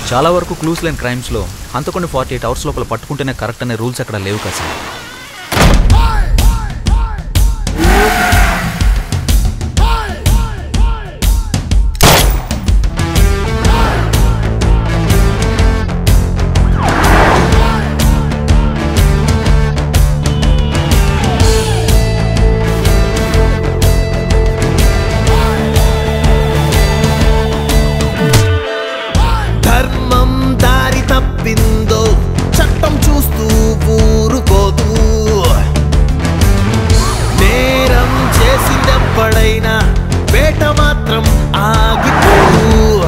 చాలా వరకు క్లూస్ లేని క్రైమ్స్లో హంతకొని ఫార్టీ ఎయిట్ అవర్స్ లోపల పట్టుకుంటేనే కరెక్ట్ అనే రూల్స్ అక్కడ లేవు కదా సార్ ధర్మం దారి తప్పిందో చట్టం చూస్తూ ఊరుకోదు నేరం చేసిందెప్పుడైనా వేట మాత్రం ఆగిపోదు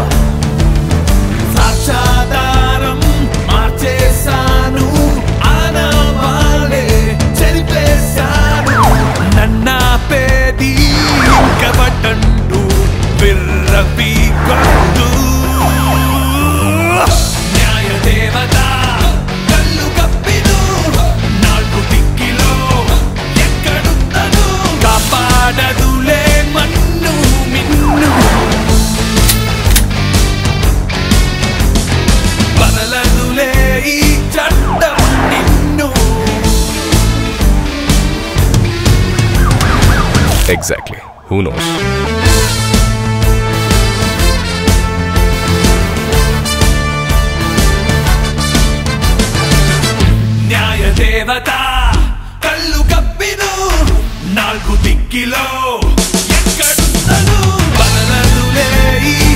సాక్షాధారం మార్చేశాను ఆనవాలే చెరిపేశాను నన్నాపేది ఇంకబట్టంటూ విర్రపి కొట్టు న్యాయ దేవత కళ్ళు కప్పిను నాలుగు దిక్కిలో ఎక్కడున్నను కాపాడదులే మన్ను మిన్ను బదలదులే ఈ చట్టం నిన్ను ఎగ్జాక్ట్లీ హూ నోస్ న్యాయ దేవత కళ్ళు కప్పిను నాలుగు దిక్కిలో ఎక్కడున్నను బదలదులే ఈ